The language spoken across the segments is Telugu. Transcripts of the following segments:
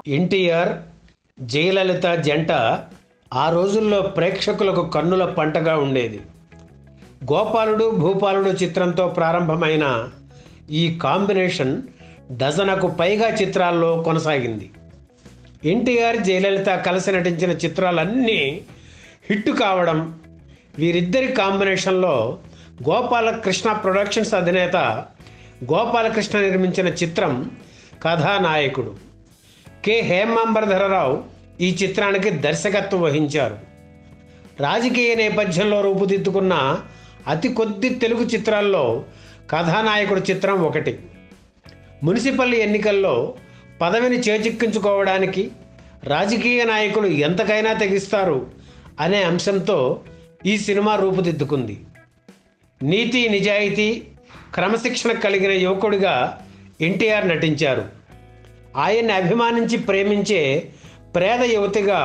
ఎన్టీఆర్ జయలలిత జంట ఆ రోజుల్లో ప్రేక్షకులకు కన్నుల పంటగా ఉండేది గోపాలుడు భూపాలుడు చిత్రంతో ప్రారంభమైన ఈ కాంబినేషన్ డజనకు పైగా చిత్రాల్లో కొనసాగింది ఎన్టీఆర్ జయలలిత కలిసి నటించిన చిత్రాలన్నీ హిట్ కావడం వీరిద్దరి కాంబినేషన్లో గోపాలకృష్ణ ప్రొడక్షన్స్ అధినేత గోపాలకృష్ణ నిర్మించిన చిత్రం కథానాయకుడు కె హేమాంబరధరరావు ఈ చిత్రానికి దర్శకత్వం వహించారు రాజకీయ నేపథ్యంలో రూపుదిద్దుకున్న అతి కొద్ది తెలుగు చిత్రాల్లో కథానాయకుడు చిత్రం ఒకటి మున్సిపల్ ఎన్నికల్లో పదవిని చేజిక్కించుకోవడానికి రాజకీయ నాయకులు ఎంతకైనా తెగిస్తారు అనే అంశంతో ఈ సినిమా రూపుదిద్దుకుంది నీతి నిజాయితీ క్రమశిక్షణ కలిగిన యువకుడిగా ఎన్టీఆర్ నటించారు ఆయన్ని అభిమానించి ప్రేమించే పేద యువతిగా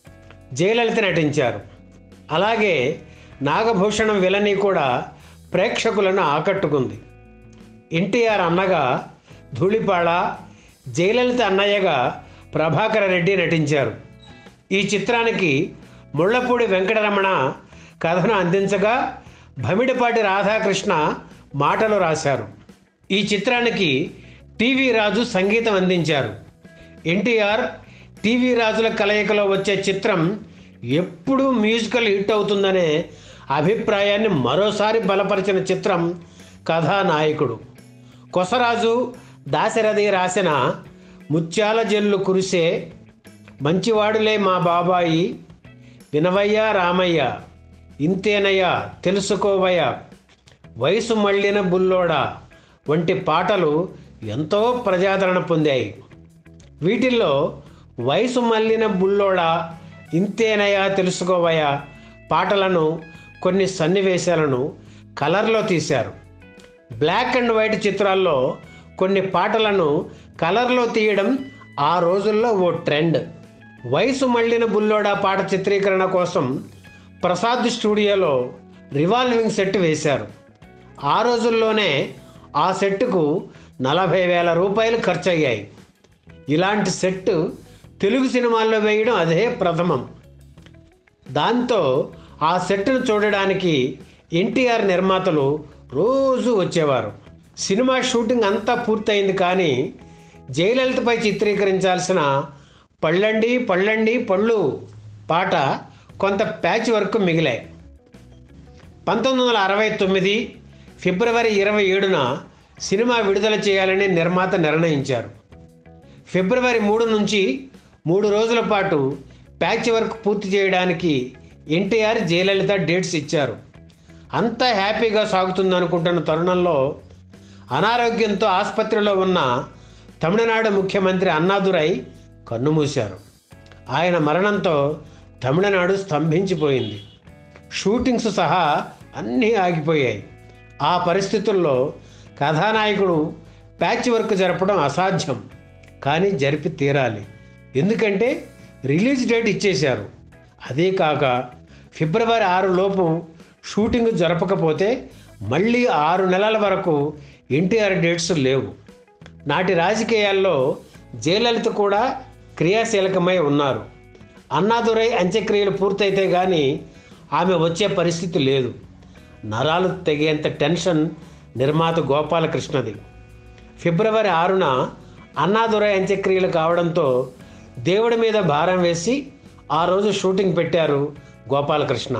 జయలలిత నటించారు అలాగే నాగభూషణం విలని కూడా ప్రేక్షకులను ఆకట్టుకుంది ఎన్టీఆర్ అన్నగా ధూళిపాళ జయలలిత అన్నయ్యగా ప్రభాకర రెడ్డి నటించారు ఈ చిత్రానికి ముళ్ళపూడి వెంకటరమణ కథను అందించగా భమిడిపాటి రాధాకృష్ణ మాటలు రాశారు ఈ చిత్రానికి టీవీ రాజు సంగీతం అందించారు ఎన్టీఆర్ టీవీ రాజుల కలయికలో వచ్చే చిత్రం ఎప్పుడూ మ్యూజికల్ హిట్ అవుతుందనే అభిప్రాయాన్ని మరోసారి బలపరిచిన చిత్రం కథానాయకుడు కొసరాజు దాశరథి రాసిన ముత్యాల జల్లు కురిసే మంచివాడులే మా బాబాయి వినవయ్య రామయ్య ఇంతేనయ్య తెలుసుకోవయ్య వయసు మళ్ళిన బుల్లోడా వంటి పాటలు ఎంతో ప్రజాదరణ పొందాయి వీటిల్లో వయసు మళ్ళిన బుల్లోడా ఇంతేనయ్యా తెలుసుకోవయ్యా పాటలను కొన్ని సన్నివేశాలను కలర్లో తీశారు బ్లాక్ అండ్ వైట్ చిత్రాల్లో కొన్ని పాటలను కలర్లో తీయడం ఆ రోజుల్లో ఓ ట్రెండ్ వయసు మళ్ళిన బుల్లోడా పాట చిత్రీకరణ కోసం ప్రసాద్ స్టూడియోలో రివాల్వింగ్ సెట్ వేశారు ఆ రోజుల్లోనే ఆ సెట్కు నలభై వేల రూపాయలు ఖర్చు అయ్యాయి ఇలాంటి సెట్ తెలుగు సినిమాల్లో వేయడం అదే ప్రథమం దాంతో ఆ సెట్ను చూడడానికి ఎన్టీఆర్ నిర్మాతలు రోజు వచ్చేవారు సినిమా షూటింగ్ అంతా పూర్తయింది కానీ జయలలితపై చిత్రీకరించాల్సిన పళ్ళండి పళ్ళండి పళ్ళు పాట కొంత ప్యాచ్ వర్క్ మిగిలాయి పంతొమ్మిది వందల అరవై తొమ్మిది ఫిబ్రవరి ఇరవై ఏడున సినిమా విడుదల చేయాలని నిర్మాత నిర్ణయించారు ఫిబ్రవరి మూడు నుంచి మూడు రోజుల పాటు ప్యాచ్ వర్క్ పూర్తి చేయడానికి ఎన్టీఆర్ జయలలిత డేట్స్ ఇచ్చారు అంతా హ్యాపీగా సాగుతుందనుకుంటున్న తరుణంలో అనారోగ్యంతో ఆసుపత్రిలో ఉన్న తమిళనాడు ముఖ్యమంత్రి అన్నాదురై కన్నుమూశారు ఆయన మరణంతో తమిళనాడు స్తంభించిపోయింది షూటింగ్స్ సహా అన్నీ ఆగిపోయాయి ఆ పరిస్థితుల్లో కథానాయకుడు ప్యాచ్ వర్క్ జరపడం అసాధ్యం కానీ జరిపి తీరాలి ఎందుకంటే రిలీజ్ డేట్ ఇచ్చేశారు అదే కాక ఫిబ్రవరి ఆరు లోపు షూటింగ్ జరపకపోతే మళ్ళీ ఆరు నెలల వరకు ఎన్టీఆర్ డేట్స్ లేవు నాటి రాజకీయాల్లో జయలలిత కూడా క్రియాశీలకమై ఉన్నారు అన్నాదురై అంత్యక్రియలు పూర్తయితే కానీ ఆమె వచ్చే పరిస్థితి లేదు నరాలు తెగేంత టెన్షన్ నిర్మాత గోపాలకృష్ణది ఫిబ్రవరి ఆరున అన్నాదురై అంత్యక్రియలు కావడంతో దేవుడి మీద భారం వేసి ఆ రోజు షూటింగ్ పెట్టారు గోపాలకృష్ణ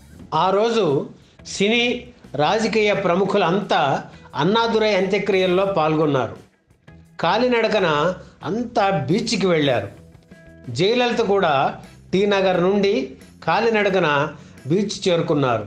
ఆ రోజు సినీ రాజకీయ ప్రముఖులంతా అన్నాదురై అంత్యక్రియల్లో పాల్గొన్నారు కాలినడకన అంతా బీచ్కి వెళ్ళారు జయలలిత కూడా టీ నగర్ నుండి కాలినడకన బీచ్ చేరుకున్నారు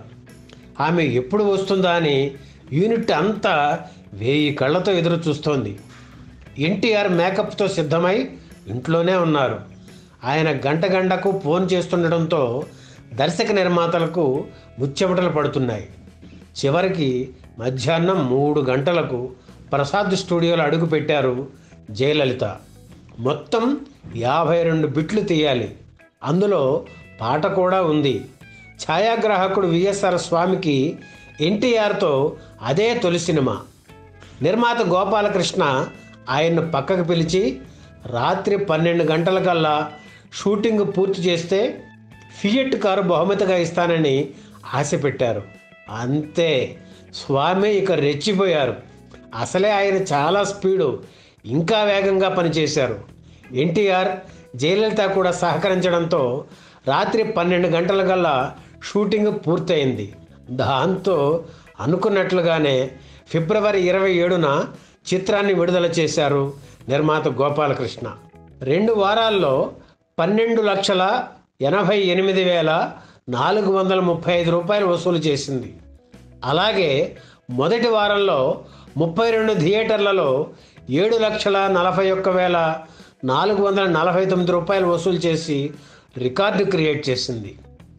ఆమె ఎప్పుడు వస్తుందా అని యూనిట్ అంతా వేయి కళ్ళతో ఎదురు చూస్తోంది ఎన్టీఆర్ మేకప్తో సిద్ధమై ఇంట్లోనే ఉన్నారు ఆయన గంట గంటకు ఫోన్ చేస్తుండడంతో దర్శక నిర్మాతలకు ముచ్చెమటలు పడుతున్నాయి చివరికి మధ్యాహ్నం మూడు గంటలకు ప్రసాద్ స్టూడియోలో అడుగుపెట్టారు జయలలిత మొత్తం యాభై రెండు బిట్లు తీయాలి అందులో పాట కూడా ఉంది ఛాయాగ్రాహకుడు విఎస్ఆర్ స్వామికి ఎన్టీఆర్తో అదే తొలి సినిమా నిర్మాత గోపాలకృష్ణ ఆయన్ను పక్కకు పిలిచి రాత్రి పన్నెండు గంటలకల్లా షూటింగ్ పూర్తి చేస్తే ఫియట్ కారు బహుమతిగా ఇస్తానని ఆశ పెట్టారు అంతే స్వామి ఇక రెచ్చిపోయారు అసలే ఆయన చాలా స్పీడు ఇంకా వేగంగా పనిచేశారు ఎన్టీఆర్ జయలలిత కూడా సహకరించడంతో రాత్రి పన్నెండు గంటలకల్లా షూటింగ్ పూర్తయింది దాంతో అనుకున్నట్లుగానే ఫిబ్రవరి ఇరవై ఏడున చిత్రాన్ని విడుదల చేశారు నిర్మాత గోపాలకృష్ణ రెండు వారాల్లో పన్నెండు లక్షల ఎనభై ఎనిమిది వేల నాలుగు వందల ముప్పై ఐదు రూపాయలు వసూలు చేసింది అలాగే మొదటి వారంలో ముప్పై రెండు థియేటర్లలో ఏడు లక్షల నలభై ఒక్క వేల నాలుగు వందల నలభై తొమ్మిది రూపాయలు వసూలు చేసి రికార్డు క్రియేట్ చేసింది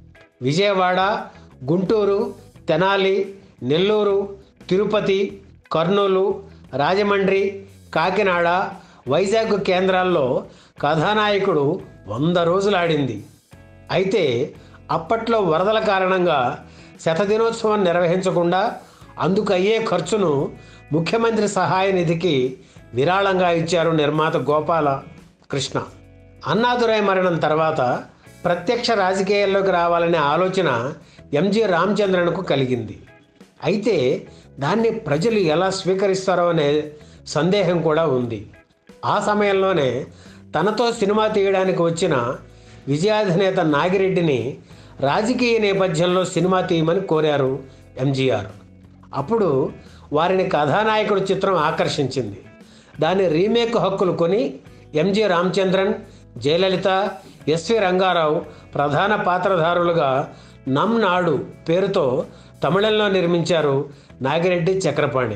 విజయవాడ గుంటూరు తెనాలి నెల్లూరు తిరుపతి కర్నూలు రాజమండ్రి కాకినాడ వైజాగ్ కేంద్రాల్లో కథానాయకుడు వంద రోజులు ఆడింది అయితే అప్పట్లో వరదల కారణంగా శతదినోత్సవం నిర్వహించకుండా అందుకు అయ్యే ఖర్చును ముఖ్యమంత్రి సహాయ నిధికి విరాళంగా ఇచ్చారు నిర్మాత గోపాల కృష్ణ అన్నాదురై మరణం తర్వాత ప్రత్యక్ష రాజకీయాల్లోకి రావాలనే ఆలోచన ఎంజి రామచంద్రన్కు కలిగింది అయితే దాన్ని ప్రజలు ఎలా స్వీకరిస్తారో అనే సందేహం కూడా ఉంది ఆ సమయంలోనే తనతో సినిమా తీయడానికి వచ్చిన విజయాధినేత నాగిరెడ్డిని రాజకీయ నేపథ్యంలో సినిమా తీయమని కోరారు ఎంజీఆర్ అప్పుడు వారిని కథానాయకుడు చిత్రం ఆకర్షించింది దాని రీమేక్ హక్కులు కొని ఎంజి రామచంద్రన్ జయలలిత ఎస్వి రంగారావు ప్రధాన పాత్రధారులుగా నమ్ నాడు పేరుతో తమిళంలో నిర్మించారు నాగిరెడ్డి చక్రపాణి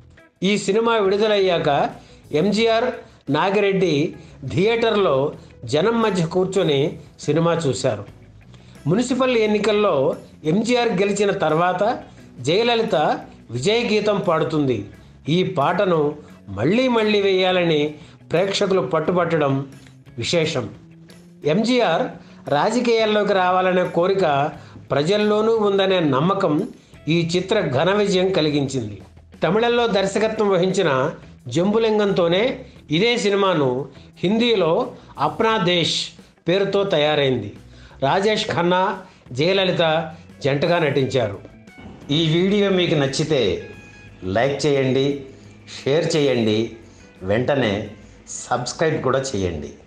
ఈ సినిమా విడుదలయ్యాక ఎంజీఆర్ నాగిరెడ్డి థియేటర్లో జనం మధ్య కూర్చొని సినిమా చూశారు మున్సిపల్ ఎన్నికల్లో ఎంజీఆర్ గెలిచిన తర్వాత జయలలిత విజయ గీతం పాడుతుంది ఈ పాటను మళ్ళీ మళ్ళీ వేయాలని ప్రేక్షకులు పట్టుబట్టడం విశేషం ఎంజీఆర్ రాజకీయాల్లోకి రావాలనే కోరిక ప్రజల్లోనూ ఉందనే నమ్మకం ఈ చిత్ర ఘన విజయం కలిగించింది తమిళంలో దర్శకత్వం వహించిన జంబులింగంతోనే ఇదే సినిమాను హిందీలో అప్నా దేశ్ పేరుతో తయారైంది రాజేష్ ఖన్నా జయలలిత జంటగా నటించారు ఈ వీడియో మీకు నచ్చితే లైక్ చేయండి షేర్ చేయండి వెంటనే సబ్స్క్రైబ్ కూడా చేయండి